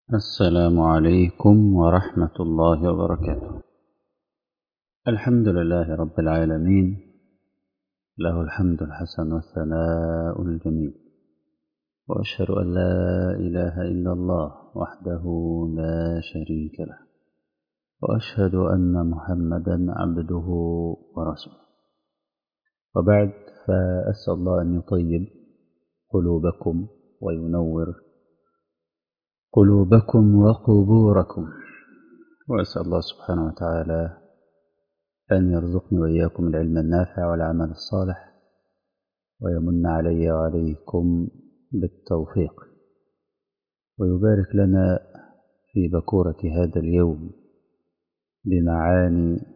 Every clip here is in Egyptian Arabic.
السلام عليكم ورحمة الله وبركاته الحمد لله رب العالمين له الحمد الحسن والثناء الجميل وأشهد أن لا إله إلا الله وحده لا شريك له وأشهد أن محمدا عبده ورسوله وبعد فأسأل الله أن يطيب قلوبكم وينور قلوبكم وقبوركم وأسأل الله سبحانه وتعالى أن يرزقني وإياكم العلم النافع والعمل الصالح ويمن علي وعليكم بالتوفيق ويبارك لنا في بكورة هذا اليوم بمعاني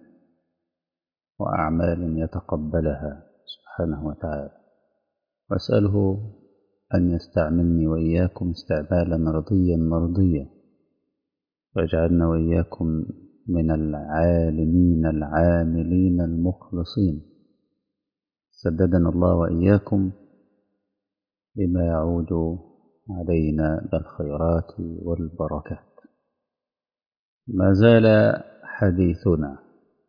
وأعمال يتقبلها سبحانه وتعالى وأسأله أن يستعملني وإياكم استعمالا رضيا مرضيا ويجعلنا وإياكم من العالمين العاملين المخلصين سددنا الله وإياكم بما يعود علينا بالخيرات والبركات ما زال حديثنا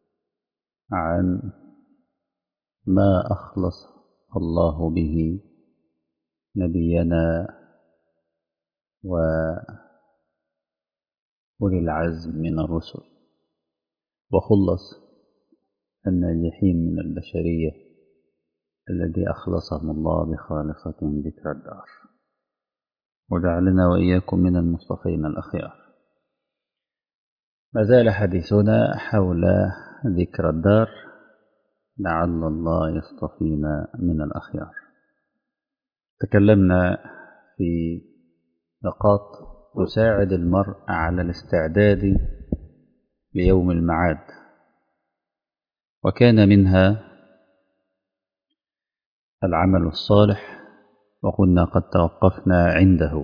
عن ما أخلص الله به نبينا وأولي العزم من الرسل وخلص الناجحين من البشرية الذي أخلصهم الله بخالصة ذكر الدار وجعلنا وإياكم من المصطفين الأخيار ما زال حديثنا حول ذكر الدار لعل الله يصطفينا من الأخيار تكلمنا في نقاط تساعد المرء على الاستعداد ليوم المعاد وكان منها العمل الصالح وقلنا قد توقفنا عنده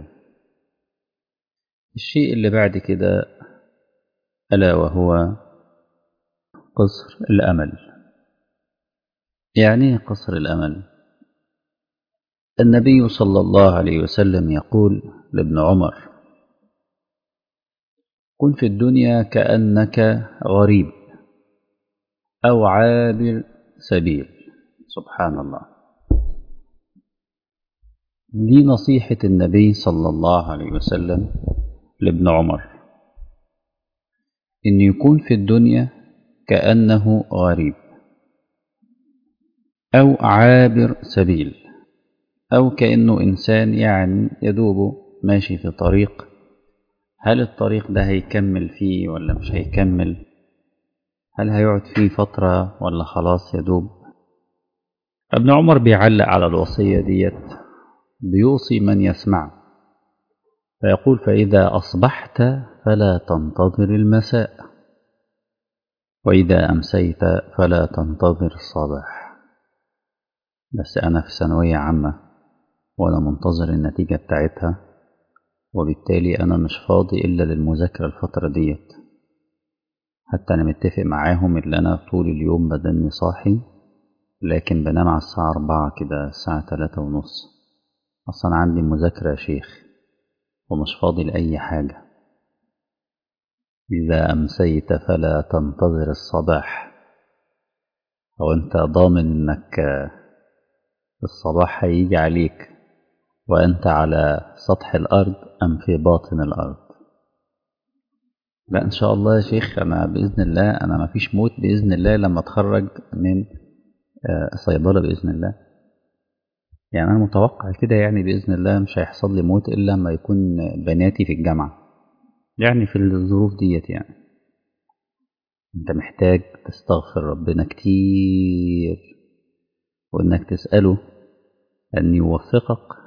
الشيء اللي بعد كده ألا وهو قصر الأمل يعني قصر الأمل النبي صلى الله عليه وسلم يقول لابن عمر كن في الدنيا كأنك غريب أو عابر سبيل سبحان الله دي نصيحة النبي صلى الله عليه وسلم لابن عمر إن يكون في الدنيا كأنه غريب أو عابر سبيل أو كأنه إنسان يعني يدوب ماشي في طريق هل الطريق ده هيكمل فيه ولا مش هيكمل هل هيقعد فيه فترة ولا خلاص يدوب ابن عمر بيعلق على الوصية ديت بيوصي من يسمع فيقول فإذا أصبحت فلا تنتظر المساء وإذا أمسيت فلا تنتظر الصباح بس أنا في ثانوية عامة وأنا منتظر النتيجة بتاعتها وبالتالي أنا مش فاضي إلا للمذاكرة الفترة ديت حتى أنا متفق معاهم اللي أنا طول اليوم بدني صاحي لكن بنام على الساعة أربعة كده الساعة تلاتة ونص أصلا عندي مذاكرة يا شيخ ومش فاضي لأي حاجة إذا أمسيت فلا تنتظر الصباح أو أنت ضامن إنك الصباح هيجي عليك وأنت على سطح الأرض أم في باطن الأرض لا إن شاء الله يا شيخ أنا بإذن الله أنا ما فيش موت بإذن الله لما أتخرج من صيدلة بإذن الله يعني أنا متوقع كده يعني بإذن الله مش هيحصل لي موت إلا لما يكون بناتي في الجامعة يعني في الظروف ديت يعني أنت محتاج تستغفر ربنا كتير وإنك تسأله أن يوفقك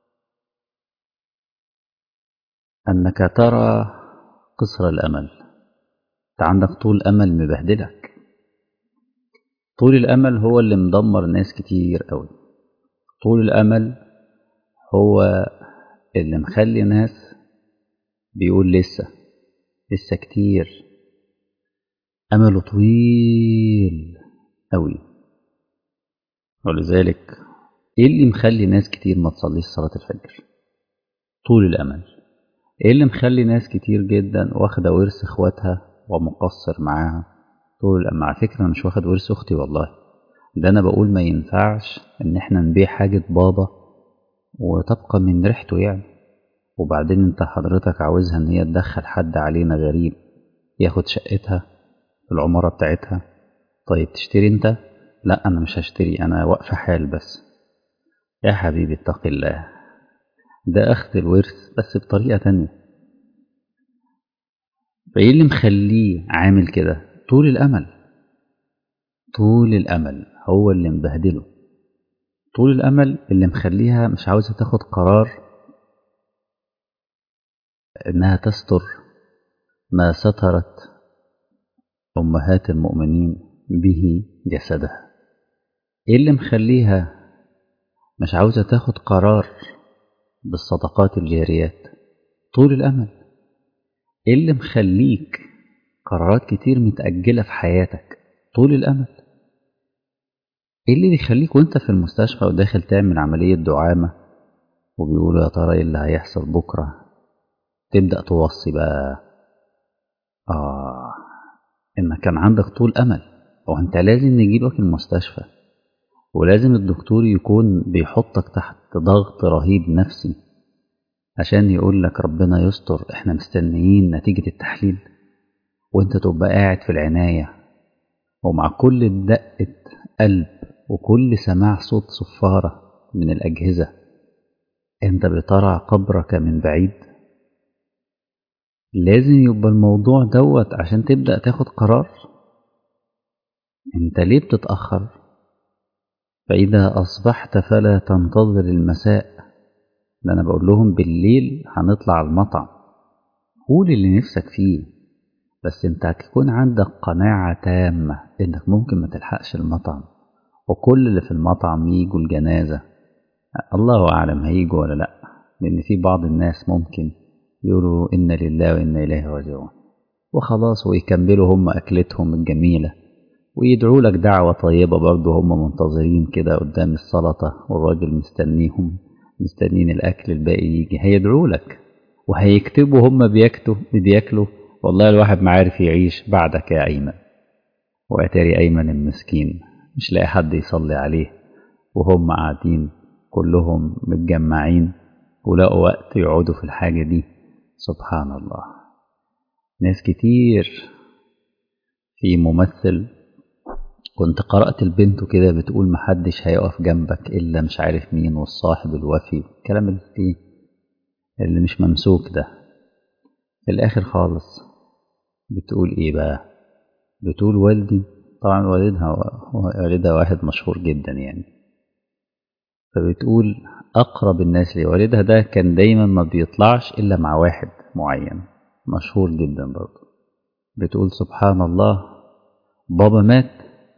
أنك ترى قصر الأمل أنت عندك طول أمل مبهدلك طول الأمل هو اللي مدمر ناس كتير أوي طول الأمل هو اللي مخلي ناس بيقول لسه لسه كتير أمله طويل أوي ولذلك إيه اللي مخلي ناس كتير ما تصليش صلاة الفجر طول الأمل ايه اللي مخلي ناس كتير جدا واخدة ورث اخواتها ومقصر معاها طول الأم على فكرة أنا مش واخد ورث أختي والله ده أنا بقول ما ينفعش إن إحنا نبيع حاجة بابا وتبقى من ريحته يعني وبعدين أنت حضرتك عاوزها إن هي تدخل حد علينا غريب ياخد شقتها في العمارة بتاعتها طيب تشتري أنت؟ لا أنا مش هشتري أنا واقفة حال بس يا حبيبي اتق الله ده أخذ الورث بس بطريقة تانية فإيه اللي مخليه عامل كده طول الأمل طول الأمل هو اللي مبهدله طول الأمل اللي مخليها مش عاوزة تاخد قرار إنها تستر ما سترت أمهات المؤمنين به جسدها إيه اللي مخليها مش عاوزة تاخد قرار بالصدقات الجاريات طول الأمل إيه اللي مخليك قرارات كتير متأجلة في حياتك طول الأمل إيه اللي بيخليك وأنت في المستشفى وداخل تعمل عملية دعامة وبيقولوا يا ترى إيه اللي هيحصل بكرة تبدأ توصي بقى آه إنك كان عندك طول أمل وأنت لازم نجيبك المستشفى ولازم الدكتور يكون بيحطك تحت ضغط رهيب نفسي عشان يقول لك ربنا يستر احنا مستنيين نتيجة التحليل وانت تبقى قاعد في العناية ومع كل دقة قلب وكل سماع صوت صفارة من الأجهزة انت بترى قبرك من بعيد لازم يبقى الموضوع دوت عشان تبدأ تاخد قرار انت ليه بتتأخر فإذا أصبحت فلا تنتظر المساء ده أنا بقول لهم بالليل هنطلع المطعم قول اللي نفسك فيه بس انت هتكون عندك قناعة تامة انك ممكن ما تلحقش المطعم وكل اللي في المطعم يجوا الجنازة الله أعلم هيجوا ولا لأ لأن في بعض الناس ممكن يقولوا إن لله وإنا إليه راجعون وخلاص ويكملوا هم أكلتهم الجميلة ويدعوا لك دعوة طيبة برضه هم منتظرين كده قدام السلطة والراجل مستنيهم مستنين الأكل الباقي يجي هيدعوا لك وهيكتبوا هم بيكتوا بياكلوا والله الواحد ما عارف يعيش بعدك يا أيمن وأتاري أيمن المسكين مش لاقي حد يصلي عليه وهم قاعدين كلهم متجمعين ولقوا وقت يقعدوا في الحاجة دي سبحان الله ناس كتير في ممثل كنت قرأت البنت كده بتقول محدش هيقف جنبك إلا مش عارف مين والصاحب الوفي الكلام اللي فيه اللي مش ممسوك ده في الآخر خالص بتقول إيه بقى بتقول والدي طبعا والدها والدها واحد مشهور جدا يعني فبتقول أقرب الناس لوالدها ده كان دايما ما بيطلعش إلا مع واحد معين مشهور جدا برضه بتقول سبحان الله بابا مات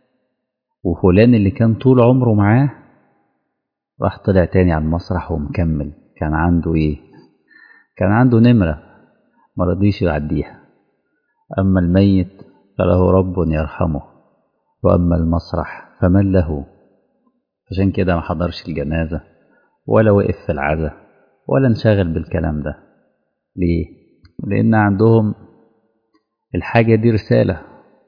وفلان اللي كان طول عمره معاه راح طلع تاني على المسرح ومكمل كان عنده ايه كان عنده نمرة مرضيش يعديها أما الميت فله رب يرحمه وأما المسرح فمن له عشان كده ما حضرش الجنازة ولا وقف في العزة ولا انشغل بالكلام ده ليه؟ لأن عندهم الحاجة دي رسالة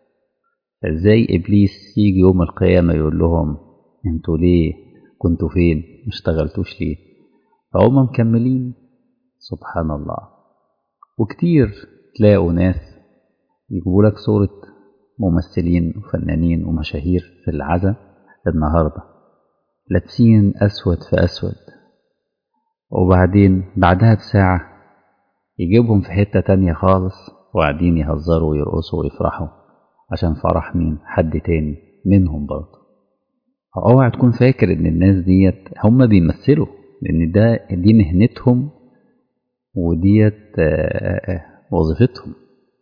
ازاي إبليس يجي يوم القيامة يقول لهم انتوا ليه كنتوا فين مشتغلتوش ليه فهم مكملين سبحان الله وكتير تلاقوا ناس يجيبوا لك صورة ممثلين وفنانين ومشاهير في العزا النهارده لابسين أسود في أسود وبعدين بعدها بساعة يجيبهم في حتة تانية خالص وقاعدين يهزروا ويرقصوا ويفرحوا عشان فرح مين حد تاني منهم برضه اوعى تكون فاكر ان الناس ديت هم بيمثلوا لان ده دي مهنتهم وديت وظيفتهم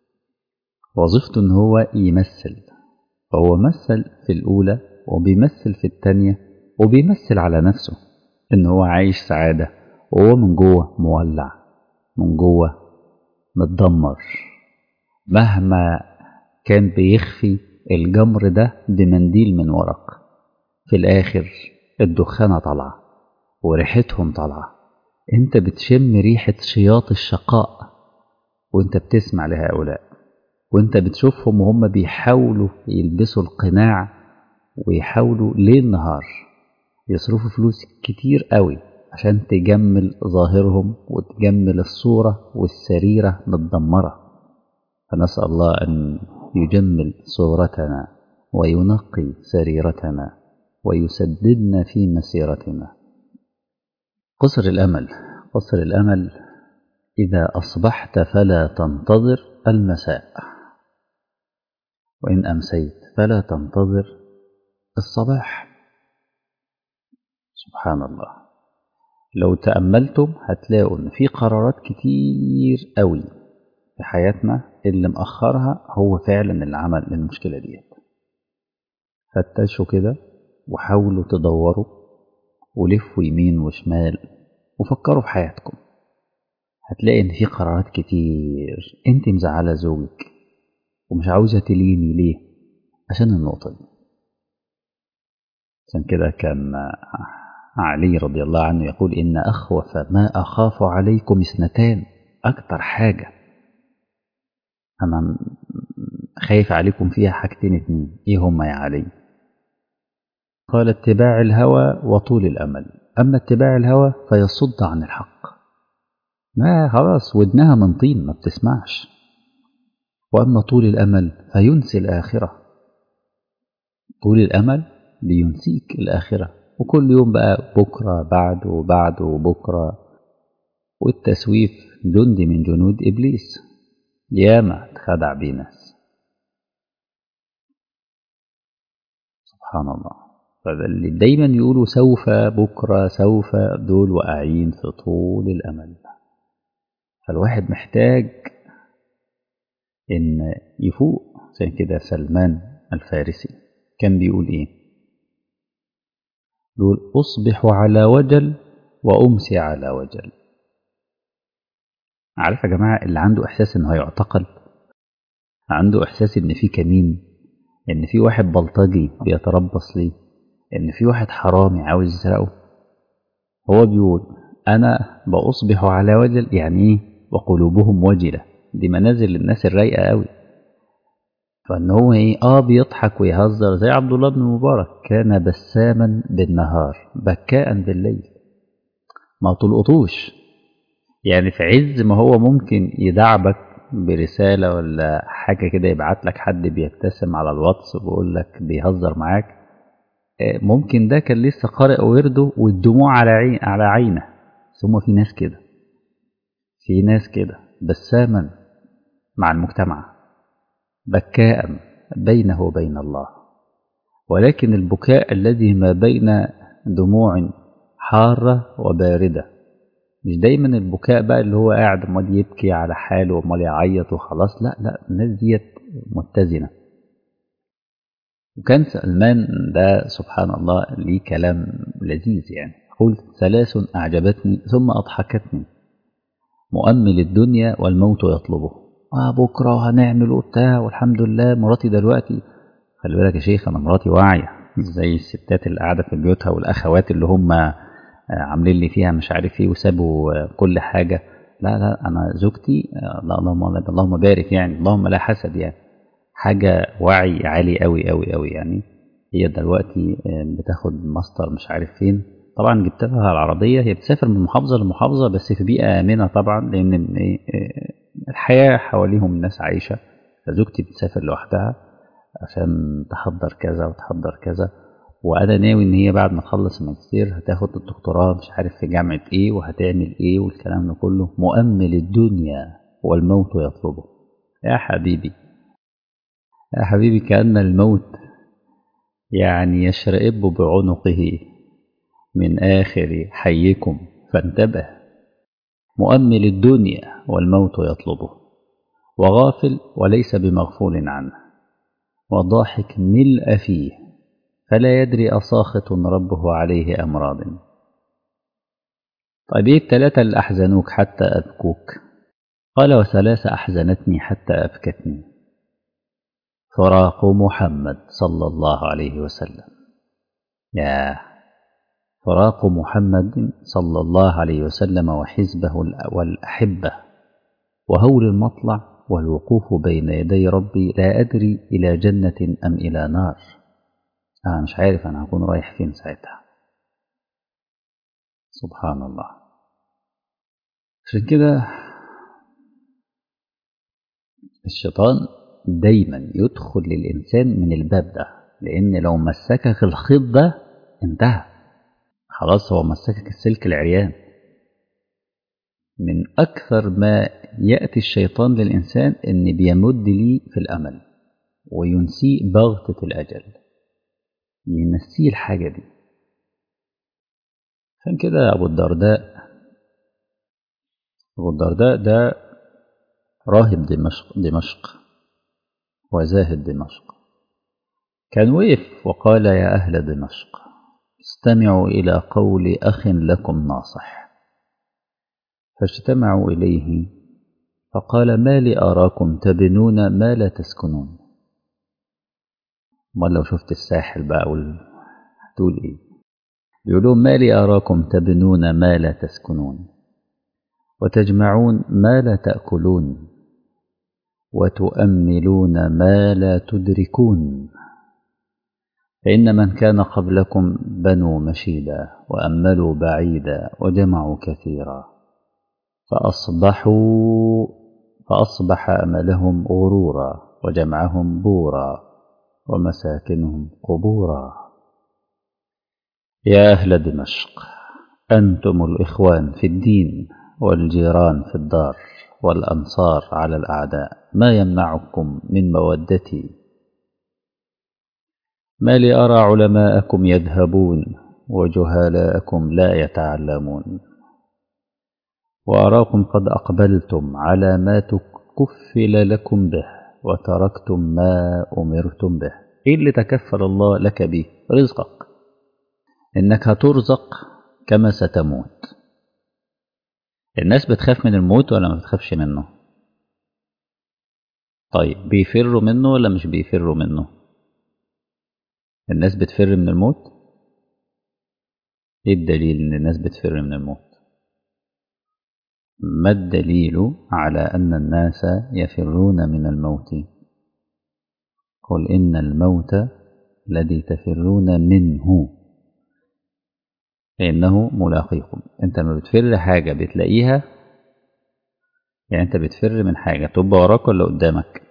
وظيفته ان هو يمثل فهو مثل في الاولى وبيمثل في التانيه وبيمثل على نفسه ان هو عايش سعادة وهو من جوه مولع من جوه متدمر مهما كان بيخفي الجمر ده بمنديل من ورق في الاخر الدخانة طالعة وريحتهم طالعة انت بتشم ريحة شياط الشقاء وانت بتسمع لهؤلاء وانت بتشوفهم وهم بيحاولوا يلبسوا القناع ويحاولوا ليل نهار يصرفوا فلوس كتير قوي عشان تجمل ظاهرهم وتجمل الصورة والسريرة متدمرة فنسأل الله أن يجمل صورتنا وينقي سريرتنا ويسددنا في مسيرتنا قصر الأمل قصر الأمل إذا أصبحت فلا تنتظر المساء وإن أمسيت فلا تنتظر الصباح سبحان الله لو تأملتم هتلاقوا إن في قرارات كتير قوي في حياتنا اللي مأخرها هو فعلا اللي عمل المشكلة ديت فتشوا كده وحاولوا تدوروا ولفوا يمين وشمال وفكروا في حياتكم هتلاقي ان في قرارات كتير انت مزعله زوجك ومش عاوزه تليني ليه عشان النقطه دي عشان كده كان علي رضي الله عنه يقول ان اخوف ما اخاف عليكم اثنتان اكتر حاجه انا خايف عليكم فيها حاجتين اتنين ايه هما يا علي قال اتباع الهوى وطول الامل اما اتباع الهوى فيصد عن الحق ما خلاص ودنها من طين ما بتسمعش وأما طول الأمل فينسي الآخرة طول الأمل بينسيك الآخرة وكل يوم بقى بكرة بعد وبعد وبكرة والتسويف جندي من جنود إبليس ياما اتخدع بيه ناس سبحان الله فاللي دايما يقولوا سوف بكرة سوف دول واقعين في طول الأمل فالواحد محتاج إن يفوق عشان كده سلمان الفارسي كان بيقول إيه بيقول أصبح على وجل وأمسي على وجل عارف يا جماعة اللي عنده إحساس إنه هيعتقل عنده إحساس إن في كمين إن في واحد بلطجي بيتربص ليه إن في واحد حرامي عاوز يسرقه هو بيقول أنا بأصبح على وجل يعني إيه وقلوبهم وجلة دي منازل الناس الرايقة قوي فان هو ايه اه بيضحك ويهزر زي عبد الله بن مبارك كان بساما بالنهار بكاء بالليل ما تلقطوش يعني في عز ما هو ممكن يدعبك برسالة ولا حاجة كده يبعت لك حد بيبتسم على الواتس ويقول لك بيهزر معاك ممكن ده كان لسه قارئ ورده والدموع على عين على عينه ثم في ناس كده في ناس كده بساما مع المجتمع بكاء بينه وبين الله ولكن البكاء الذي ما بين دموع حارة وباردة مش دايما البكاء بقى اللي هو قاعد امال يبكي على حاله وامال يعيط وخلاص لا لا الناس ديت متزنة وكان سلمان ده سبحان الله ليه كلام لذيذ يعني قلت ثلاث أعجبتني ثم أضحكتني مؤمل الدنيا والموت يطلبه آه بكرة هنعمل وبتاع والحمد لله مراتي دلوقتي خلي بالك يا شيخ أنا مراتي واعية مش زي الستات اللي قاعدة في بيوتها والأخوات اللي هم عاملين لي فيها مش عارف ايه وسابوا كل حاجة لا لا أنا زوجتي لا اللهم اللهم بارك يعني اللهم لا حسد يعني حاجة وعي عالي قوي قوي قوي يعني هي دلوقتي بتاخد ماستر مش عارف فين طبعا جبت لها العربية هي بتسافر من محافظة لمحافظة بس في بيئة آمنة طبعا لأن الحياة حواليهم ناس عايشة فزوجتي بتسافر لوحدها عشان تحضر كذا وتحضر كذا وأنا ناوي إن هي بعد ما تخلص الماجستير هتاخد الدكتوراه مش عارف في جامعة إيه وهتعمل إيه والكلام ده كله مؤمل الدنيا والموت يطلبه يا حبيبي يا حبيبي كأن الموت يعني يشرئب بعنقه من آخر حيكم فانتبه مؤمل الدنيا والموت يطلبه وغافل وليس بمغفول عنه وضاحك ملء فيه فلا يدري أساخط ربه عليه أمراض طيب ايه التلاتة اللي أحزنوك حتى أبكوك قال وثلاثة أحزنتني حتى أبكتني فراق محمد صلى الله عليه وسلم ياه فراق محمد صلى الله عليه وسلم وحزبه والأحبة وهول المطلع والوقوف بين يدي ربي لا أدري إلى جنة أم إلى نار أنا مش عارف أنا هكون رايح فين ساعتها سبحان الله عشان كده الشيطان دايما يدخل للإنسان من الباب ده لأن لو مسكك الخيط ده انتهى خلاص هو مسكك السلك العريان من أكثر ما يأتي الشيطان للإنسان إن بيمد لي في الأمل وينسيه بغتة الأجل ينسيه الحاجة دي عشان كده أبو الدرداء أبو الدرداء ده راهب دمشق دمشق وزاهد دمشق كان وقف وقال يا أهل دمشق استمعوا إلى قول أخ لكم ناصح فاجتمعوا إليه فقال ما لي أراكم تبنون ما لا تسكنون ما لو شفت الساحل بقى وال... هتقول إيه يقولون ما لي أراكم تبنون ما لا تسكنون وتجمعون ما لا تأكلون وتؤملون ما لا تدركون فإن من كان قبلكم بنوا مشيدا وأملوا بعيدا وجمعوا كثيرا فأصبحوا فأصبح أملهم غرورا وجمعهم بورا ومساكنهم قبورا يا أهل دمشق أنتم الإخوان في الدين والجيران في الدار والأنصار على الأعداء ما يمنعكم من مودتي ما لي أرى علماءكم يذهبون وجهالاءكم لا يتعلمون وأراكم قد أقبلتم على ما تكفل لكم به وتركتم ما أمرتم به إيه اللي تكفل الله لك به رزقك إنك هترزق كما ستموت الناس بتخاف من الموت ولا ما بتخافش منه طيب بيفروا منه ولا مش بيفروا منه الناس بتفر من الموت ايه الدليل ان الناس بتفر من الموت ما الدليل على ان الناس يفرون من الموت قل ان الموت الذي تفرون منه فإنه ملاقيكم أنت ما بتفر حاجة بتلاقيها يعني أنت بتفر من حاجة تبقى وراك ولا قدامك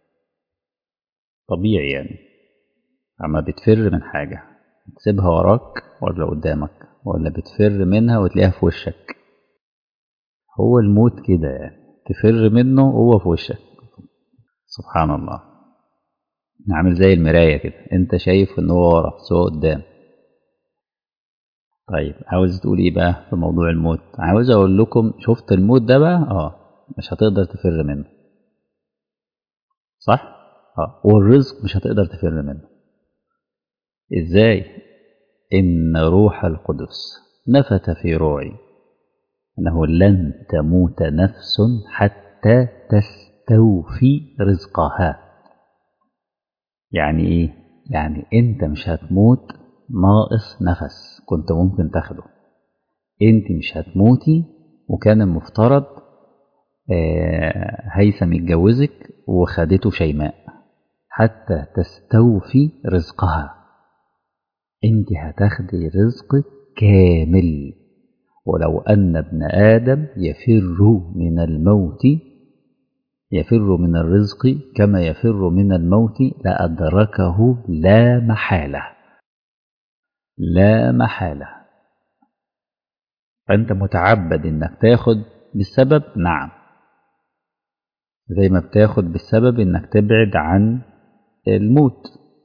طبيعي يعني أما بتفر من حاجة تسيبها وراك ولا قدامك ولا بتفر منها وتلاقيها في وشك هو الموت كده يعني تفر منه هو في وشك سبحان الله عامل زي المراية كده انت شايف ان هو ورا بس هو قدام طيب عاوز تقول ايه بقى في موضوع الموت عاوز اقول لكم شفت الموت ده بقى اه مش هتقدر تفر منه صح اه والرزق مش هتقدر تفر منه ازاي ان روح القدس نفت في روعي انه لن تموت نفس حتى تستوفي رزقها يعني ايه يعني انت مش هتموت ناقص نفس كنت ممكن تاخده انت مش هتموتي وكان المفترض آه هيثم يتجوزك وخدته شيماء حتى تستوفي رزقها انت هتاخدي رزقك كامل ولو ان ابن ادم يفر من الموت يفر من الرزق كما يفر من الموت لادركه لا محاله لا محالة فأنت متعبد إنك تاخد بالسبب نعم زي ما بتاخد بالسبب إنك تبعد عن الموت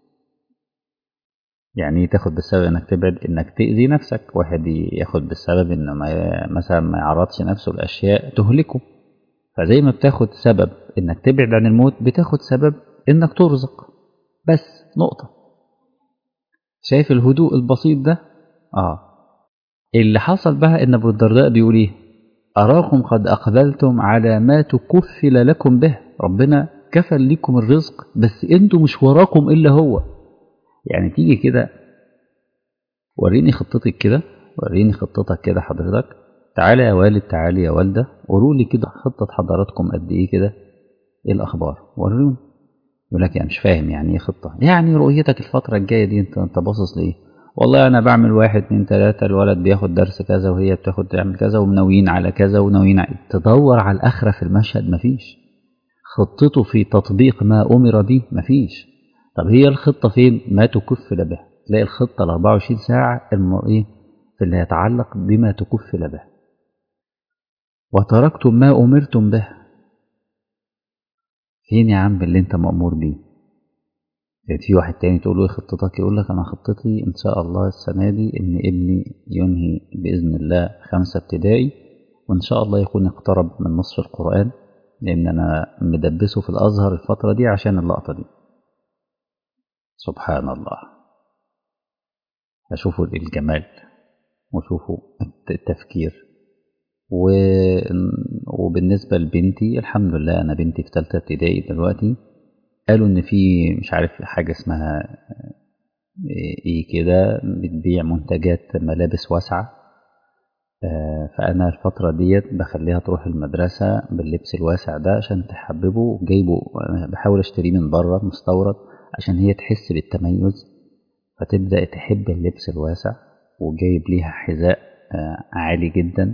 يعني تاخد بالسبب إنك تبعد إنك تأذي نفسك واحد ياخد بالسبب إنه ما مثلا ما يعرضش نفسه لأشياء تهلكه فزي ما بتاخد سبب إنك تبعد عن الموت بتاخد سبب إنك ترزق بس نقطة شايف الهدوء البسيط ده اه اللي حصل بقى ان ابو الدرداء بيقول ايه اراكم قد اقبلتم على ما تكفل لكم به ربنا كفل لكم الرزق بس انتوا مش وراكم الا هو يعني تيجي كده وريني خطتك كده وريني خطتك كده حضرتك تعالى يا والد تعالي يا والدة قولوا لي كده خطة حضراتكم قد إيه كده إيه الأخبار وروني يقول لك يعني مش فاهم يعني إيه خطة يعني رؤيتك الفترة الجاية دي أنت أنت باصص لإيه والله أنا بعمل واحد اتنين تلاتة الولد بياخد درس كذا وهي بتاخد تعمل كذا ومناويين على كذا وناويين على تدور على الآخرة في المشهد مفيش خطته في تطبيق ما أمر به مفيش طب هي الخطة فين ما تكفل به تلاقي الخطة ال 24 ساعة إيه في اللي يتعلق بما تكفل به وتركتم ما أمرتم به فين يا عم اللي انت مأمور بيه يعني في واحد تاني تقول له ايه خطتك يقول لك انا خطتي ان شاء الله السنة دي ان ابني ينهي بإذن الله خمسة ابتدائي وان شاء الله يكون اقترب من نصف القرآن لان انا مدبسه في الازهر الفترة دي عشان اللقطة دي سبحان الله اشوفوا الجمال وشوفوا التفكير و... وبالنسبة لبنتي الحمد لله أنا بنتي في تالتة ابتدائي دلوقتي قالوا إن في مش عارف حاجة اسمها إيه كده بتبيع منتجات ملابس واسعة فأنا الفترة ديت بخليها تروح المدرسة باللبس الواسع ده عشان تحببه وجايبه أنا بحاول أشتريه من بره مستورد عشان هي تحس بالتميز فتبدأ تحب اللبس الواسع وجايب ليها حذاء عالي جدا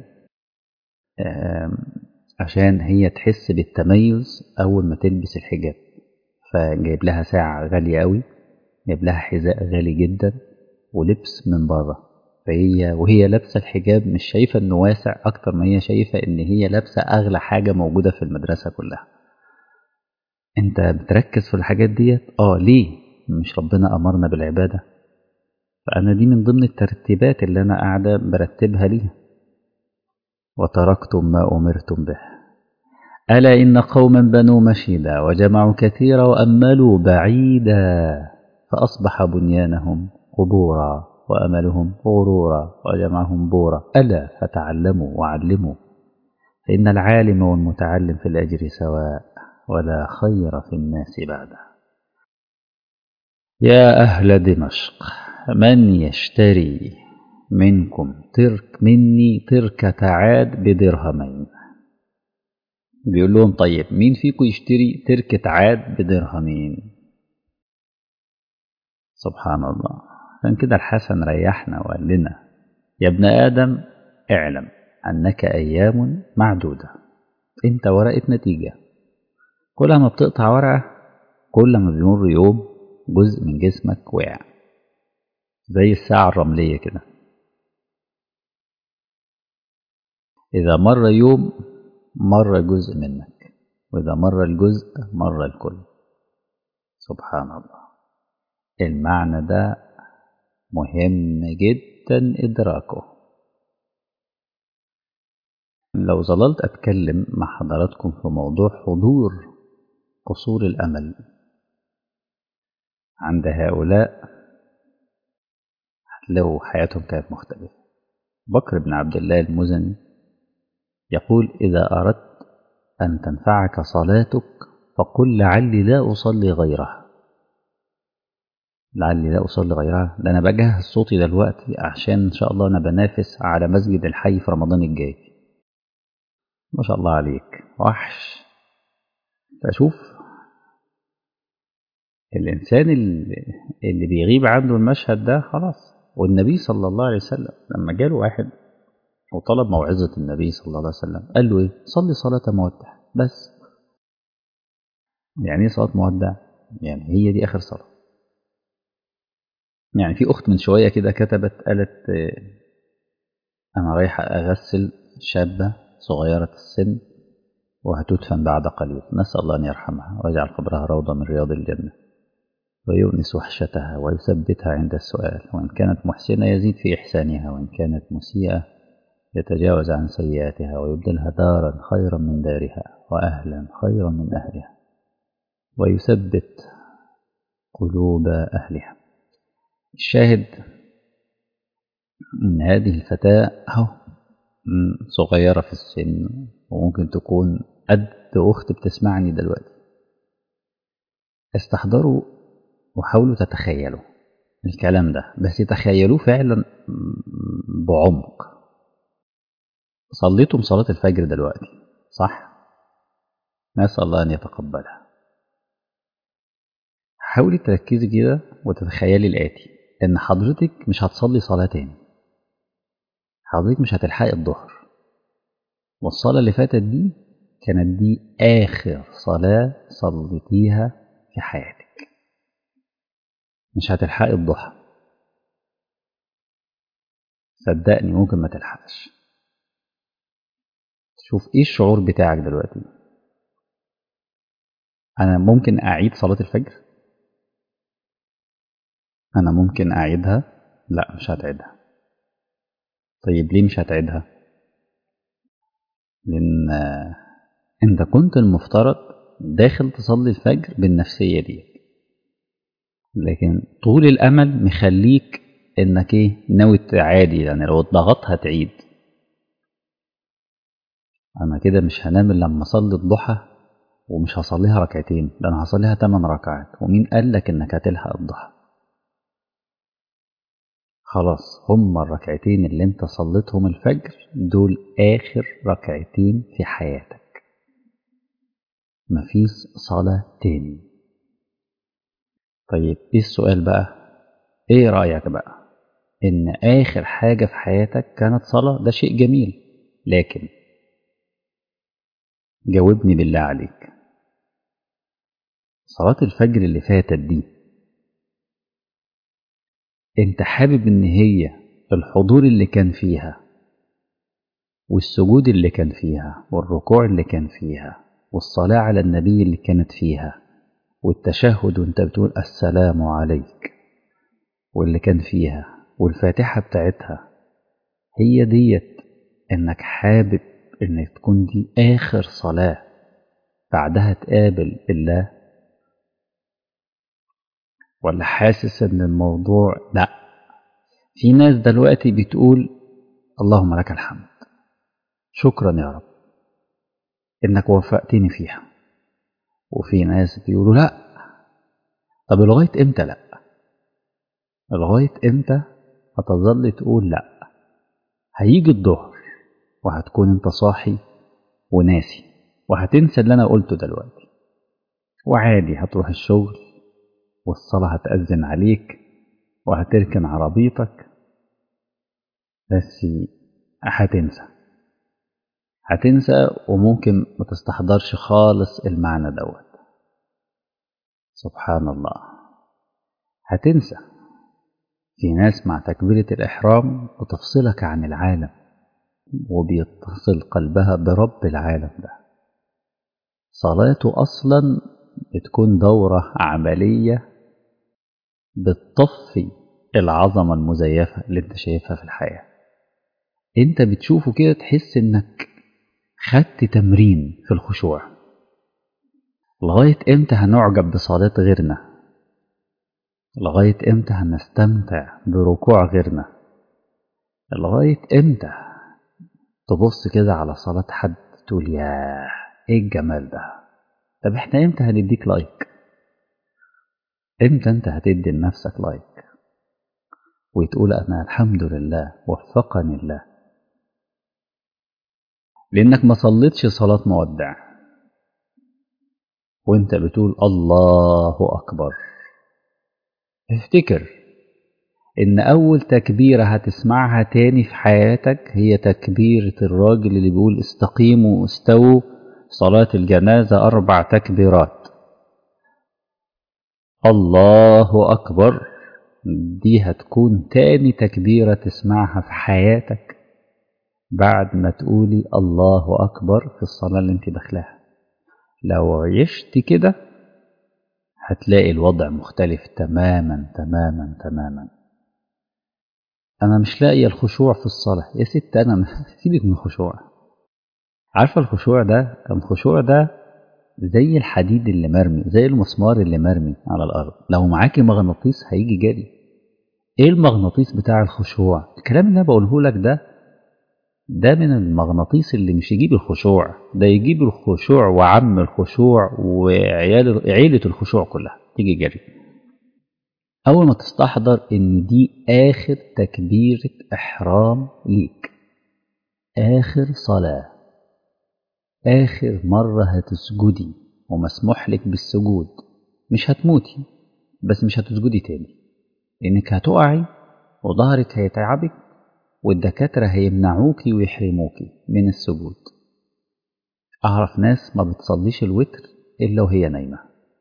عشان هي تحس بالتميز أول ما تلبس الحجاب فجايب لها ساعة غالية قوي جايب لها حذاء غالي جدا ولبس من بره فهي وهي لابسة الحجاب مش شايفة إنه واسع أكتر ما هي شايفة إن هي لابسة أغلى حاجة موجودة في المدرسة كلها أنت بتركز في الحاجات ديت آه ليه مش ربنا أمرنا بالعبادة فأنا دي من ضمن الترتيبات اللي أنا قاعدة برتبها ليها وتركتم ما أمرتم به ألا إن قوما بنوا مشيدا وجمعوا كثيرا وأملوا بعيدا فأصبح بنيانهم قبورا وأملهم غرورا وجمعهم بورا ألا فتعلموا وعلموا فإن العالم والمتعلم في الأجر سواء ولا خير في الناس بعده يا أهل دمشق من يشتري منكم ترك مني تركة عاد بدرهمين بيقول لهم طيب مين فيكم يشتري تركة عاد بدرهمين سبحان الله عشان كده الحسن ريحنا وقال لنا يا ابن آدم اعلم أنك أيام معدودة أنت ورقة نتيجة كل ما بتقطع ورقة كل ما بيمر يوم جزء من جسمك وقع زي الساعة الرملية كده إذا مر يوم مر جزء منك وإذا مر الجزء مر الكل سبحان الله المعنى ده مهم جدا إدراكه لو ظللت أتكلم مع حضراتكم في موضوع حضور قصور الأمل عند هؤلاء لو حياتهم كانت مختلفة بكر بن عبد الله المزني يقول إذا أردت أن تنفعك صلاتك فقل لعلي لا أصلي غيرها لعلي لا أصلي غيرها ده أنا بجهز صوتي دلوقتي عشان إن شاء الله أنا بنافس على مسجد الحي في رمضان الجاي ما شاء الله عليك وحش فشوف الإنسان اللي, اللي بيغيب عنده المشهد ده خلاص والنبي صلى الله عليه وسلم لما جاله واحد وطلب موعظة النبي صلى الله عليه وسلم قال له إيه صلي صلاة مودع بس يعني إيه صلاة مودع يعني هي دي آخر صلاة يعني في أخت من شوية كده كتبت قالت أنا رايحة أغسل شابة صغيرة السن وهتدفن بعد قليل نسأل الله أن يرحمها ويجعل قبرها روضة من رياض الجنة ويؤنس وحشتها ويثبتها عند السؤال وإن كانت محسنة يزيد في إحسانها وإن كانت مسيئة يتجاوز عن سيئاتها ويبدلها دارا خيرا من دارها وأهلا خيرا من أهلها ويثبت قلوب أهلها الشاهد أن هذه الفتاة أهو صغيرة في السن وممكن تكون قد أخت بتسمعني دلوقتي استحضروا وحاولوا تتخيلوا الكلام ده بس تخيلوه فعلا بعمق صليتم صلاة الفجر دلوقتي صح؟ نسأل الله أن يتقبلها حاولي تركزي كده وتتخيلي الآتي إن حضرتك مش هتصلي صلاة تاني حضرتك مش هتلحقي الظهر والصلاة اللي فاتت دي كانت دي آخر صلاة صليتيها في حياتك مش هتلحقي الضحى صدقني ممكن ما تلحقش شوف ايه الشعور بتاعك دلوقتي انا ممكن اعيد صلاة الفجر انا ممكن اعيدها لا مش هتعيدها طيب ليه مش هتعيدها لان انت كنت المفترض داخل تصلي الفجر بالنفسية دي لكن طول الامل مخليك انك ايه ناوي عادي يعني لو اتضغطت هتعيد انا كده مش هنام الا لما اصلي الضحى ومش هصليها ركعتين ده انا هصليها 8 ركعات ومين قال لك انك هتلحق الضحى خلاص هما الركعتين اللي انت صليتهم الفجر دول اخر ركعتين في حياتك مفيش صلاة تاني طيب ايه السؤال بقى ايه رأيك بقى ان اخر حاجة في حياتك كانت صلاة ده شيء جميل لكن جاوبني بالله عليك صلاة الفجر اللي فاتت دي انت حابب ان هي الحضور اللي كان فيها والسجود اللي كان فيها والركوع اللي كان فيها والصلاة على النبي اللي كانت فيها والتشهد وانت بتقول السلام عليك واللي كان فيها والفاتحة بتاعتها هي ديت انك حابب ان تكون دي اخر صلاة بعدها تقابل الله ولا حاسس ان الموضوع لا في ناس دلوقتي بتقول اللهم لك الحمد شكرا يا رب انك وفقتني فيها وفي ناس بيقولوا لا طب لغاية امتى لا لغاية امتى هتظل تقول لا هيجي الظهر وهتكون انت صاحي وناسي وهتنسى اللي انا قلته دلوقتي وعادي هتروح الشغل والصلاة هتأذن عليك وهتركن عربيتك بس هتنسى هتنسى وممكن ما تستحضرش خالص المعنى دوت سبحان الله هتنسى في ناس مع تكبيرة الإحرام بتفصلك عن العالم وبيتصل قلبها برب العالم ده صلاته أصلا بتكون دورة عملية بتطفي العظمة المزيفة اللي انت شايفها في الحياة انت بتشوفه كده تحس انك خدت تمرين في الخشوع لغاية امتى هنعجب بصلاة غيرنا لغاية امتى هنستمتع بركوع غيرنا لغاية امتى تبص كده على صلاة حد تقول ياه ايه الجمال ده طب احنا امتى هنديك لايك امتى انت هتدي لنفسك لايك وتقول انا الحمد لله وفقني الله لانك ما صليتش صلاة مودع وانت بتقول الله اكبر افتكر ان اول تكبيرة هتسمعها تاني في حياتك هي تكبيرة الراجل اللي بيقول استقيموا استووا صلاة الجنازة اربع تكبيرات الله اكبر دي هتكون تاني تكبيرة تسمعها في حياتك بعد ما تقولي الله أكبر في الصلاة اللي انت داخلها لو عشت كده هتلاقي الوضع مختلف تماما تماما تماما أنا مش لاقي الخشوع في الصلاة يا ست أنا سيبك من الخشوع عارفة الخشوع ده الخشوع ده زي الحديد اللي مرمي زي المسمار اللي مرمي على الأرض لو معاكي مغناطيس هيجي جري ايه المغناطيس بتاع الخشوع الكلام اللي انا بقوله لك ده ده من المغناطيس اللي مش يجيب الخشوع ده يجيب الخشوع وعم الخشوع وعيال عيلة الخشوع كلها تيجي جري أول ما تستحضر إن دي آخر تكبيرة إحرام ليك آخر صلاة آخر مرة هتسجدي ومسموح لك بالسجود مش هتموتي بس مش هتسجدي تاني لأنك هتقعي وظهرك هيتعبك والدكاترة هيمنعوكي ويحرموكي من السجود أعرف ناس ما بتصليش الوتر إلا وهي نايمة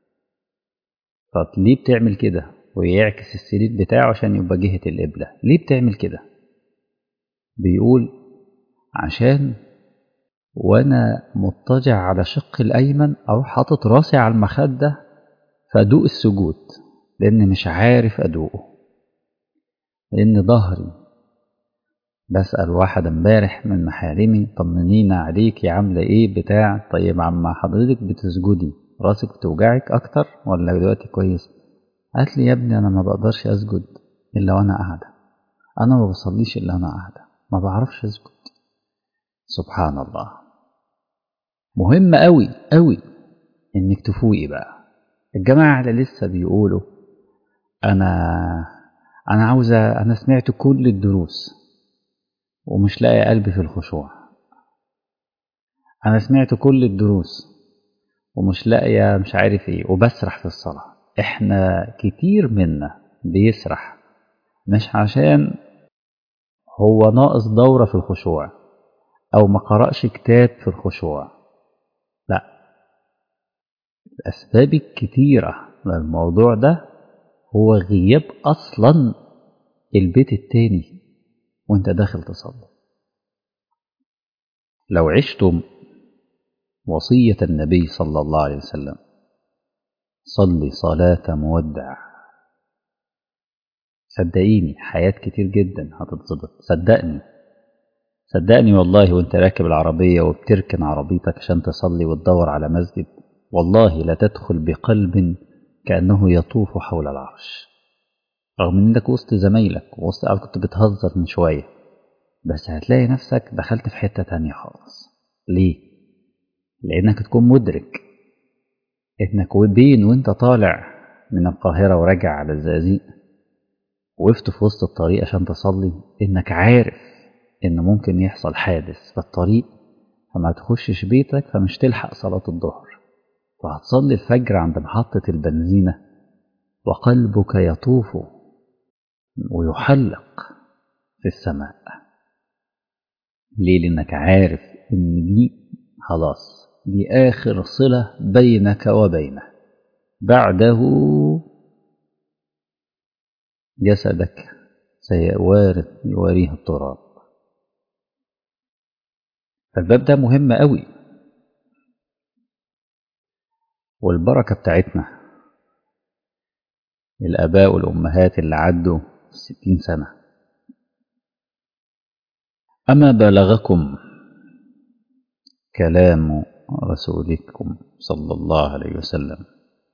طب ليه بتعمل كده ويعكس السرير بتاعه عشان يبقى جهة القبلة ليه بتعمل كده بيقول عشان وانا مضطجع على شق الايمن اروح حاطط راسي على المخده فادوق السجود لان مش عارف ادوقه لان ظهري بسال واحد امبارح من محارمي طمنينا عليك يا عامله ايه بتاع طيب عم حضرتك بتسجدي راسك بتوجعك اكتر ولا دلوقتي كويس قالت لي يا ابني انا ما بقدرش اسجد الا وانا قاعده انا ما بصليش الا وانا قاعده ما بعرفش اسجد سبحان الله مهم قوي قوي انك تفوقي بقى الجماعه اللي لسه بيقولوا انا انا عاوزه انا سمعت كل الدروس ومش لاقي قلبي في الخشوع انا سمعت كل الدروس ومش لاقيه مش عارف ايه وبسرح في الصلاه احنا كتير منا بيسرح مش عشان هو ناقص دوره في الخشوع او ما قرأش كتاب في الخشوع لا الاسباب الكتيره للموضوع ده هو غياب اصلا البيت التاني وانت داخل تصلي لو عشتم وصية النبي صلى الله عليه وسلم صلي صلاة مودع صدقيني حياة كتير جدا هتتظبط صدقني صدقني والله وانت راكب العربية وبتركن عربيتك عشان تصلي وتدور على مسجد والله لا تدخل بقلب كأنه يطوف حول العرش رغم انك وسط زمايلك وسط كنت بتهزر من شوية بس هتلاقي نفسك دخلت في حتة تانية خالص ليه؟ لأنك تكون مدرك إنك بين وأنت طالع من القاهرة وراجع على الزقازيق وقفت في وسط الطريق عشان تصلي إنك عارف إن ممكن يحصل حادث في الطريق فما تخشش بيتك فمش تلحق صلاة الظهر وهتصلي الفجر عند محطة البنزينة وقلبك يطوف ويحلق في السماء ليه لأنك عارف إن دي خلاص دي آخر صلة بينك وبينه بعده جسدك سيوارث يواريه التراب فالباب ده مهم قوي والبركة بتاعتنا الآباء والأمهات اللي عدوا ستين سنة أما بلغكم كلام رسولكم صلى الله عليه وسلم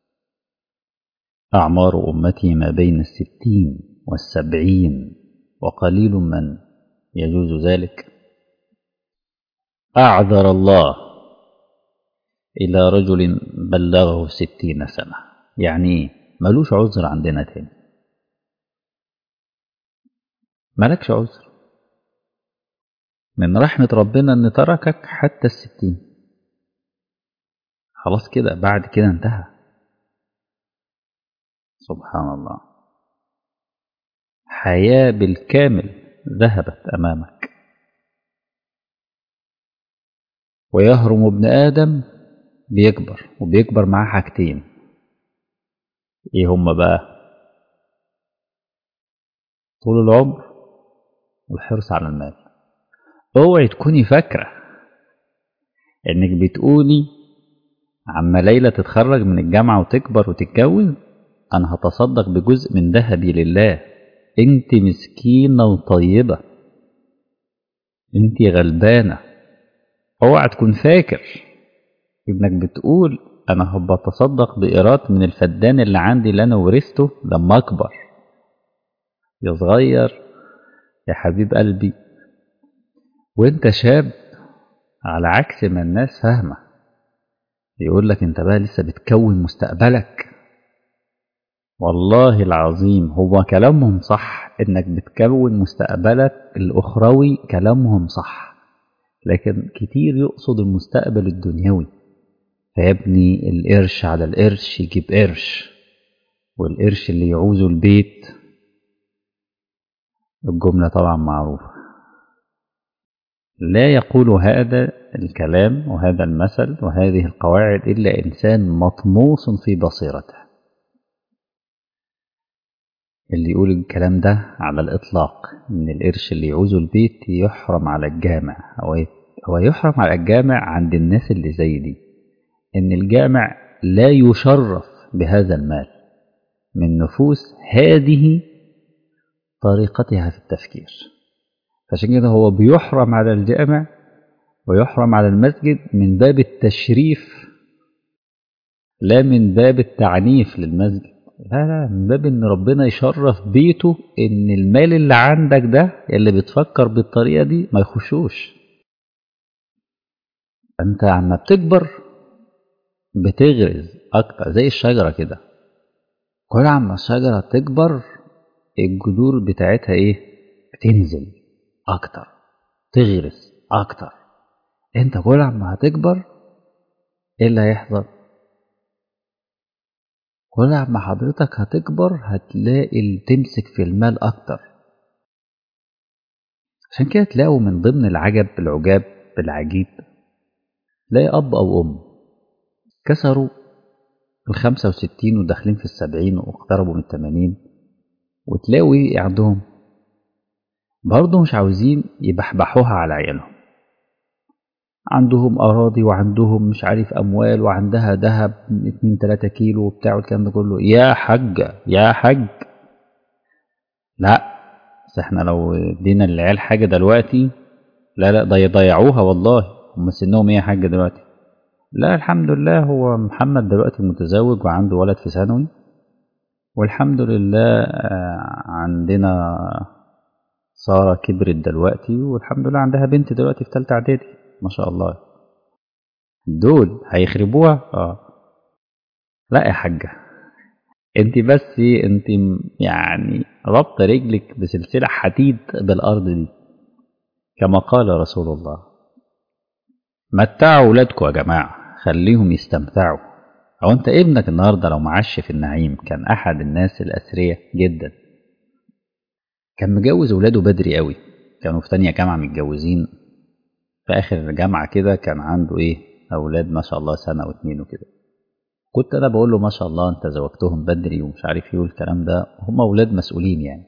أعمار أمتي ما بين الستين والسبعين وقليل من يجوز ذلك أعذر الله إلى رجل بلغه ستين سنة يعني ملوش عذر عندنا تاني ملكش عذر من رحمة ربنا أن تركك حتى الستين خلاص كده بعد كده انتهى سبحان الله حياة بالكامل ذهبت أمامك ويهرم ابن آدم بيكبر وبيكبر معاه حاجتين ايه هما بقى طول العمر والحرص على المال اوعي تكوني فاكرة انك بتقولي عما ليلى تتخرج من الجامعة وتكبر وتتجوز انا هتصدق بجزء من ذهبي لله انت مسكينة وطيبة انت غلبانة اوعى تكون فاكر انك بتقول انا هبقى اتصدق بايراد من الفدان اللي عندي اللي انا ورثته لما اكبر يا صغير يا حبيب قلبي وانت شاب على عكس ما الناس فاهمه يقول لك انت بقى لسه بتكون مستقبلك والله العظيم هو كلامهم صح انك بتكون مستقبلك الاخروي كلامهم صح لكن كتير يقصد المستقبل الدنيوي فيبني القرش على القرش يجيب قرش والقرش اللي يعوزه البيت الجملة طبعا معروفة لا يقول هذا الكلام وهذا المثل وهذه القواعد إلا إنسان مطموس في بصيرته اللي يقول الكلام ده على الإطلاق إن القرش اللي يعوزه البيت يحرم على الجامع هو يحرم على الجامع عند الناس اللي زي دي إن الجامع لا يشرف بهذا المال من نفوس هذه طريقتها في التفكير فعشان كده هو بيحرم على الجامع ويحرم على المسجد من باب التشريف لا من باب التعنيف للمسجد لا لا من باب ان ربنا يشرف بيته ان المال اللي عندك ده اللي بتفكر بالطريقه دي ما يخشوش انت عما بتكبر بتغرز اكتر زي الشجره كده كل عما الشجره تكبر الجذور بتاعتها ايه بتنزل اكتر تغرس اكتر انت كل عما هتكبر ايه اللي هيحصل كل عما حضرتك هتكبر هتلاقي تمسك في المال اكتر عشان كده تلاقوا من ضمن العجب العجاب العجيب تلاقي اب او ام كسروا الخمسة وستين وداخلين في السبعين واقتربوا من التمانين وتلاقوا ايه عندهم برضه مش عاوزين يبحبحوها على عيالهم عندهم أراضي وعندهم مش عارف أموال وعندها ذهب 2 3 كيلو وبتاع والكلام ده كله يا حاجة يا حاج لا بس احنا لو ادينا للعيال حاجة دلوقتي لا لا ضي ضيعوها والله هم سنهم ايه يا حاج دلوقتي لا الحمد لله هو محمد دلوقتي متزوج وعنده ولد في ثانوي والحمد لله عندنا سارة كبرت دلوقتي والحمد لله عندها بنت دلوقتي في تالتة إعدادي ما شاء الله دول هيخربوها اه لا يا حاجة انت بس انت يعني ربط رجلك بسلسلة حديد بالأرض دي كما قال رسول الله متعوا ولادكم يا جماعة خليهم يستمتعوا أو أنت ابنك النهاردة لو معش في النعيم كان أحد الناس الأثرياء جدا كان مجوز ولاده بدري قوي كانوا في تانية جامعة متجوزين في آخر الجامعة كده كان عنده إيه أولاد ما شاء الله سنة واتنين وكده كنت أنا بقول له ما شاء الله أنت زوجتهم بدري ومش عارف إيه والكلام ده هم أولاد مسؤولين يعني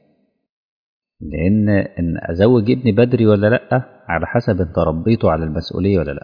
لأن إن أزوج ابني بدري ولا لأ على حسب أنت ربيته على المسؤولية ولا لأ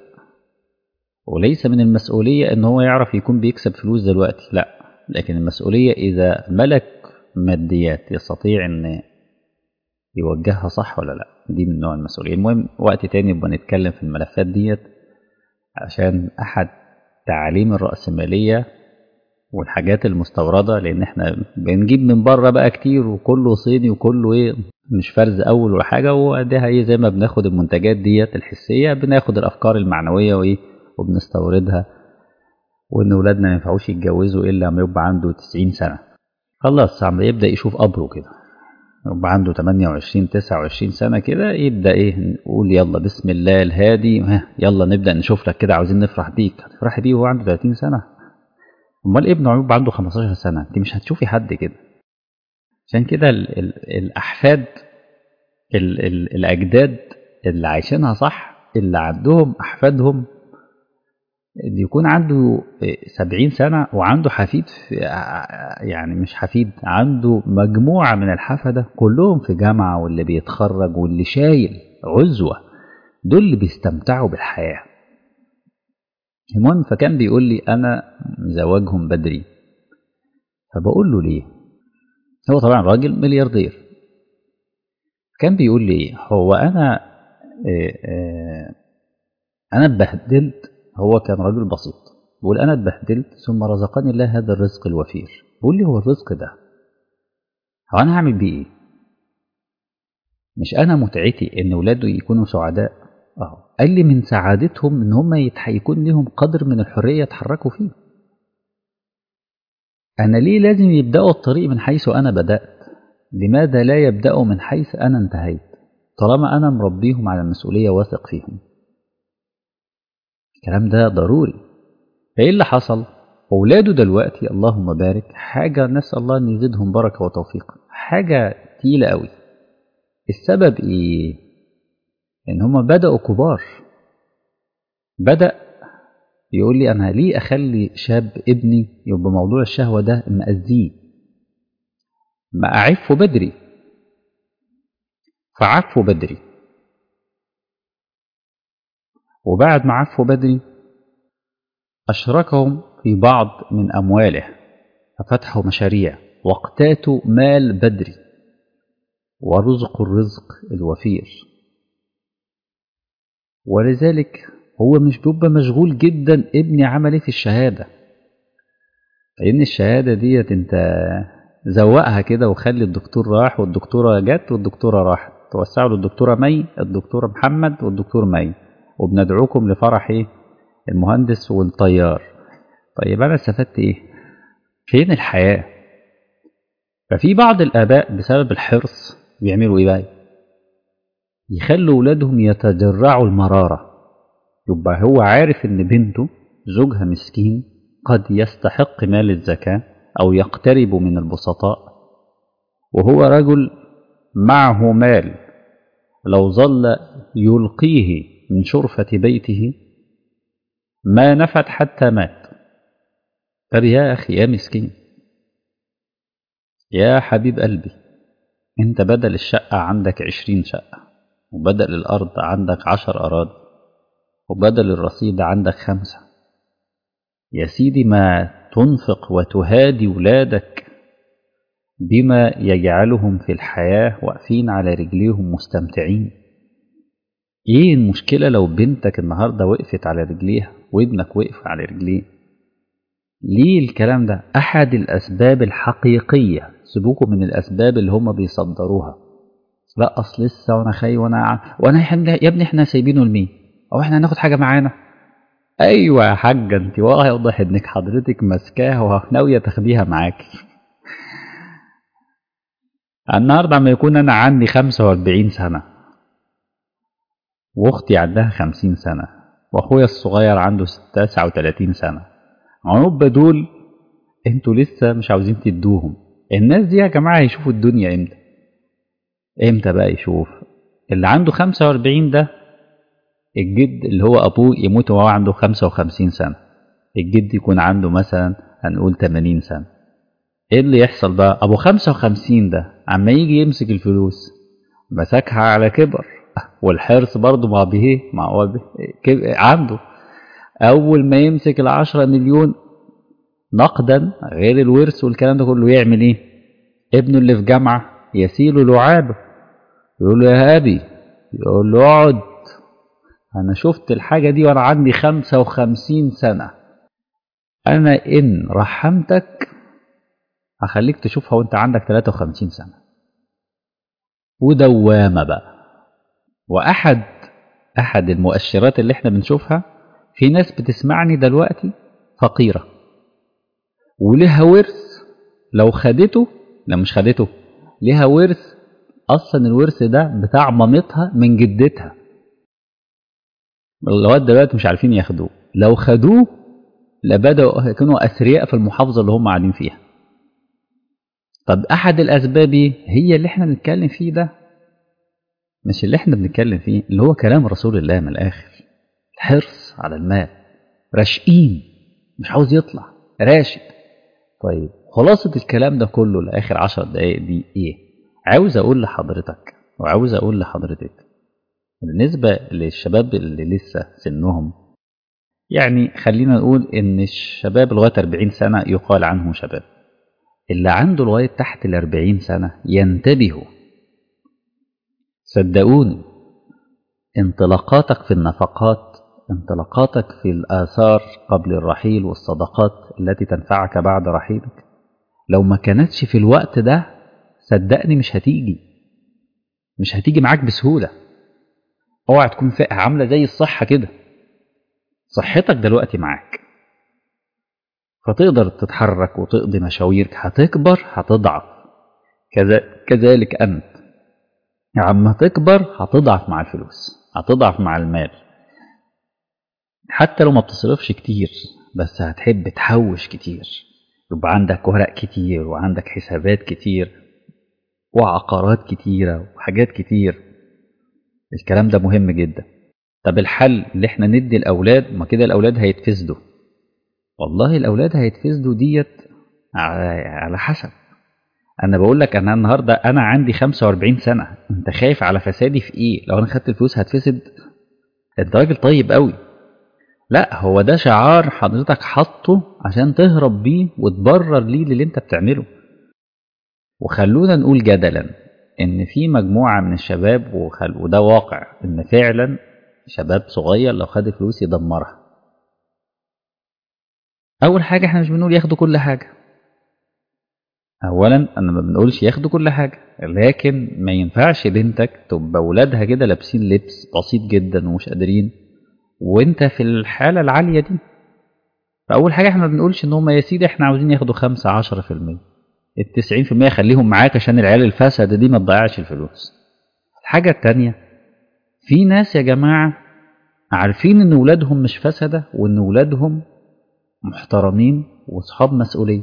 وليس من المسؤولية إن هو يعرف يكون بيكسب فلوس دلوقتي لأ لكن المسؤولية إذا ملك ماديات يستطيع إن يوجهها صح ولا لا دي من نوع المسؤولية المهم وقت تاني نبقى نتكلم في الملفات ديت عشان أحد تعاليم الرأسمالية والحاجات المستوردة لأن احنا بنجيب من بره بقى كتير وكله صيني وكله ايه مش فرز أول ولا حاجة وده ايه زي ما بناخد المنتجات ديت الحسية بناخد الأفكار المعنوية وايه وبنستوردها وإن ولادنا ما ينفعوش يتجوزوا إلا لما يبقى عنده 90 سنة خلاص عم يبدأ يشوف قبره كده يبقى عنده 28 29 سنة كده يبدأ إيه نقول يلا بسم الله الهادي ها يلا نبدأ نشوف لك كده عاوزين نفرح بيك هتفرحي بيه وهو عنده 30 سنة أمال ابنه يبقى عنده 15 سنة أنت مش هتشوفي حد كده عشان كده ال ال الأحفاد ال ال الأجداد اللي عايشينها صح اللي عندهم أحفادهم اللي يكون عنده سبعين سنة وعنده حفيد في يعني مش حفيد عنده مجموعة من الحفدة كلهم في جامعة واللي بيتخرج واللي شايل عزوة دول اللي بيستمتعوا بالحياة المهم فكان بيقول لي أنا زواجهم بدري فبقول له ليه هو طبعا راجل ملياردير كان بيقول لي هو أنا أنا اتبهدلت هو كان رجل بسيط بيقول أنا اتبهدلت ثم رزقني الله هذا الرزق الوفير بيقول لي هو الرزق ده هو أنا هعمل بيه إيه؟ مش أنا متعتي إن ولاده يكونوا سعداء أهو قال لي من سعادتهم إن هم يكون لهم قدر من الحرية يتحركوا فيه أنا ليه لازم يبدأوا الطريق من حيث أنا بدأت لماذا لا يبدأوا من حيث أنا انتهيت طالما أنا مربيهم على المسؤولية واثق فيهم الكلام ده ضروري فإيه اللي حصل أولاده دلوقتي اللهم بارك حاجة نسأل الله أن يزيدهم بركة وتوفيق حاجة تقيلة قوي السبب إيه إن هما بدأوا كبار بدأ يقول لي أنا ليه أخلي شاب ابني يبقى موضوع الشهوة ده مأذيه ما أعفه بدري فعفه بدري وبعد ما عفه بدري أشركهم في بعض من أمواله ففتحوا مشاريع واقتاتوا مال بدري ورزقوا الرزق الوفير ولذلك هو مش بيبقى مشغول جدا ابني عمل ايه في الشهاده لان الشهاده ديت انت زوقها كده وخلي الدكتور راح والدكتوره جت والدكتوره راحت توسعوا للدكتوره مي الدكتور محمد والدكتور مي وبندعوكم لفرح ايه المهندس والطيار طيب انا استفدت ايه فين الحياه ففي بعض الاباء بسبب الحرص بيعملوا ايه بقى يخلوا ولادهم يتجرعوا المراره يبقى هو عارف ان بنته زوجها مسكين قد يستحق مال الزكاة أو يقترب من البسطاء وهو رجل معه مال لو ظل يلقيه من شرفة بيته ما نفد حتى مات طب يا أخي يا مسكين يا حبيب قلبي انت بدل الشقة عندك عشرين شقة وبدل الأرض عندك عشر أراضي وبدل الرصيد عندك خمسة يا سيدي ما تنفق وتهادي ولادك بما يجعلهم في الحياة واقفين على رجليهم مستمتعين ايه المشكلة لو بنتك النهاردة وقفت على رجليها وابنك وقف على رجليه ليه الكلام ده احد الاسباب الحقيقية سيبوكم من الاسباب اللي هم بيصدروها لا اصل لسه وانا خايف وانا وانا يا ابني احنا سايبينه لمين او احنا هناخد حاجه معانا ايوه يا حاجه انت واضح انك حضرتك ماسكاها وناويه تاخديها معاكي النهارده عم يكون انا عندي 45 سنه واختي عندها 50 سنه واخويا الصغير عنده 39 سنه عنوب دول انتوا لسه مش عاوزين تدوهم الناس دي يا جماعه هيشوفوا الدنيا امتى امتى بقى يشوف اللي عنده 45 ده الجد اللي هو أبوه يموت وهو عنده 55 سنة الجد يكون عنده مثلا هنقول 80 سنة ايه اللي يحصل بقى ابو 55 ده عما يجي يمسك الفلوس مسكها على كبر والحرص برضه ما به ما هو به عنده اول ما يمسك العشرة مليون نقدا غير الورث والكلام ده كله يعمل ايه ابنه اللي في جامعة يسيله لعابه يقول له يا ابي يقول له اقعد أنا شفت الحاجة دي وأنا عندي خمسة وخمسين سنة أنا إن رحمتك هخليك تشوفها وأنت عندك تلاتة وخمسين سنة ودوامة بقى وأحد أحد المؤشرات اللي إحنا بنشوفها في ناس بتسمعني دلوقتي فقيرة ولها ورث لو خدته لا مش خدته لها ورث أصلا الورث ده بتاع مامتها من جدتها لغايه دلوقتي مش عارفين ياخدوه لو خدوه لبدأوا يكونوا أثرياء في المحافظة اللي هم قاعدين فيها طب أحد الأسباب هي اللي احنا بنتكلم فيه ده مش اللي احنا بنتكلم فيه اللي هو كلام رسول الله من الآخر الحرص على المال راشقين مش عاوز يطلع راشد طيب خلاصة الكلام ده كله لآخر عشر دقايق دي إيه؟ عاوز أقول لحضرتك وعاوز أقول لحضرتك بالنسبة للشباب اللي لسه سنهم يعني خلينا نقول إن الشباب لغاية 40 سنة يقال عنهم شباب اللي عنده لغاية تحت ال 40 سنة ينتبهوا صدقوني انطلاقاتك في النفقات انطلاقاتك في الآثار قبل الرحيل والصدقات التي تنفعك بعد رحيلك لو ما كانتش في الوقت ده صدقني مش هتيجي مش هتيجي معاك بسهولة اوعى تكون فئة عاملة زي الصحة كده صحتك دلوقتي معاك فتقدر تتحرك وتقضي مشاويرك هتكبر هتضعف كذا كذلك أنت عما تكبر هتضعف مع الفلوس هتضعف مع المال حتى لو ما بتصرفش كتير بس هتحب تحوش كتير يبقى عندك ورق كتير وعندك حسابات كتير وعقارات كتيرة وحاجات كتير الكلام ده مهم جدا طب الحل اللي احنا ندي الأولاد ما كده الأولاد هيتفسدوا والله الأولاد هيتفسدوا ديت على حسب أنا بقول لك أنا النهاردة أنا عندي 45 سنة أنت خايف على فسادي في إيه لو أنا خدت الفلوس هتفسد أنت راجل طيب قوي لا هو ده شعار حضرتك حاطه عشان تهرب بيه وتبرر ليه للي انت بتعمله وخلونا نقول جدلا ان في مجموعة من الشباب وخل... وده واقع ان فعلا شباب صغير لو خد فلوس يدمرها اول حاجة احنا مش بنقول ياخدوا كل حاجة اولا انا ما بنقولش ياخدوا كل حاجة لكن ما ينفعش بنتك تبقى ولادها كده لابسين لبس بسيط جدا ومش قادرين وانت في الحالة العالية دي فأول حاجة احنا ما بنقولش ان هم يا سيدي احنا عاوزين ياخدوا خمسة عشرة في المية التسعين في المية خليهم معاك عشان العيال الفاسدة دي ما تضيعش الفلوس الحاجة التانية في ناس يا جماعة عارفين ان ولادهم مش فسدة وان ولادهم محترمين واصحاب مسؤولية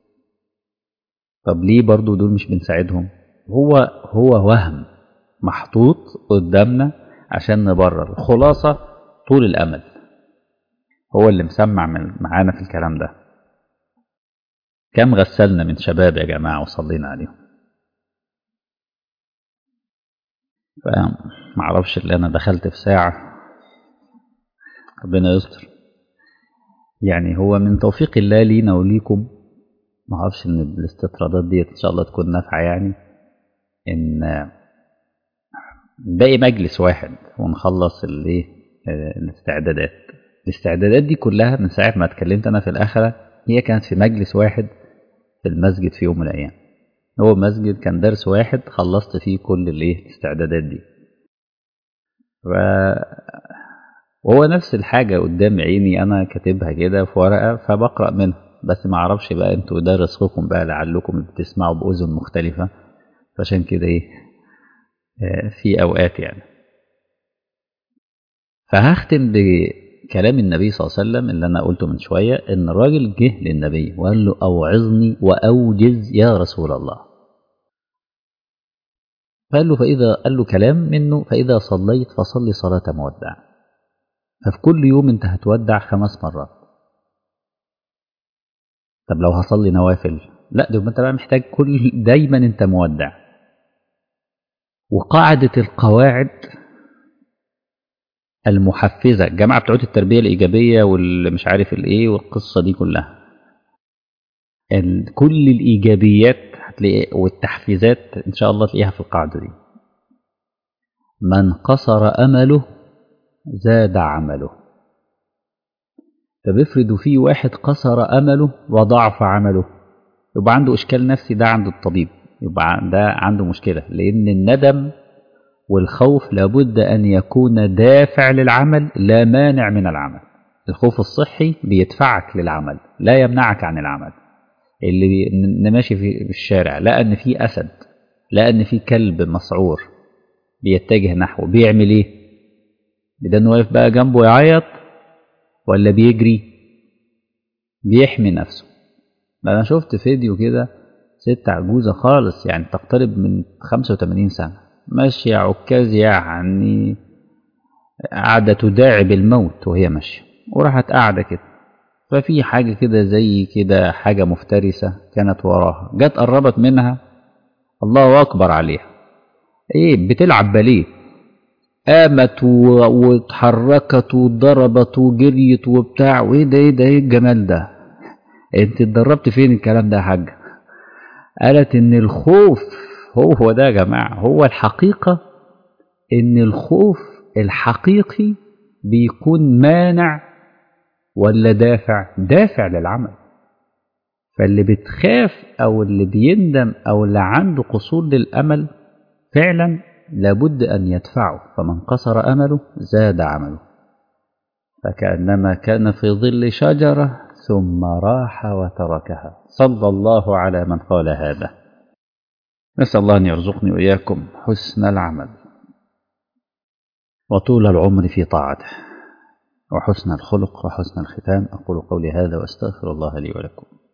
طب ليه برضو دول مش بنساعدهم هو هو وهم محطوط قدامنا عشان نبرر الخلاصة طول الأمل هو اللي مسمع من معانا في الكلام ده كم غسلنا من شباب يا جماعة وصلينا عليهم فمعرفش اللي أنا دخلت في ساعة ربنا يستر يعني هو من توفيق الله لينا وليكم معرفش ان الاستطرادات دي ان شاء الله تكون نافعة يعني ان باقي مجلس واحد ونخلص الايه الاستعدادات الاستعدادات دي كلها من ساعة ما اتكلمت أنا في الآخرة هي كانت في مجلس واحد في المسجد في يوم من الأيام هو مسجد كان درس واحد خلصت فيه كل الايه الاستعدادات دي و... وهو نفس الحاجة قدام عيني أنا كاتبها كده في ورقة فبقرأ منها بس ما أعرفش بقى أنتوا ده رزقكم بقى لعلكم بتسمعوا بأذن مختلفة فعشان كده إيه في أوقات يعني فهختم بكلام النبي صلى الله عليه وسلم اللي أنا قلته من شوية إن الراجل جه للنبي وقال له أوعظني وأوجز يا رسول الله فقال له فإذا قال له كلام منه فإذا صليت فصلي صلاة مودع ففي كل يوم أنت هتودع خمس مرات طب لو هصلي نوافل لا ده أنت بقى محتاج كل دايما أنت مودع وقاعدة القواعد المحفزة الجماعة بتوع التربية الإيجابية واللي مش عارف الإيه والقصة دي كلها كل الإيجابيات هتلاقي والتحفيزات إن شاء الله تلاقيها في القاعدة دي من قصر أمله زاد عمله طب افرضوا في واحد قصر أمله وضعف عمله يبقى عنده إشكال نفسي ده عند الطبيب يبقى ده عنده مشكلة لأن الندم والخوف لابد أن يكون دافع للعمل لا مانع من العمل الخوف الصحي بيدفعك للعمل لا يمنعك عن العمل اللي ماشي في الشارع لقى ان في اسد لقى ان في كلب مسعور بيتجه نحوه بيعمل ايه ده انه واقف بقى جنبه يعيط ولا بيجري بيحمي نفسه انا شفت فيديو كده ست عجوزة خالص يعني تقترب من 85 سنة ماشية عكاز يعني قاعدة تداعب الموت وهي ماشية وراحت قاعدة كده ففي حاجة كده زي كده حاجة مفترسة كانت وراها جت قربت منها الله أكبر عليها إيه بتلعب باليه قامت واتحركت وضربت وجريت وبتاع وايه ده ايه ده ايه الجمال ده انت اتدربت فين الكلام ده يا حاجه قالت ان الخوف هو هو ده يا جماعه هو الحقيقه ان الخوف الحقيقي بيكون مانع ولا دافع دافع للعمل فاللي بتخاف او اللي بيندم او اللي عنده قصور للامل فعلا لابد ان يدفعه فمن قصر امله زاد عمله فكانما كان في ظل شجره ثم راح وتركها صلى الله على من قال هذا نسأل الله أن يرزقني وإياكم حسن العمل وطول العمر في طاعته وحسن الخلق وحسن الختام أقول قولي هذا وأستغفر الله لي ولكم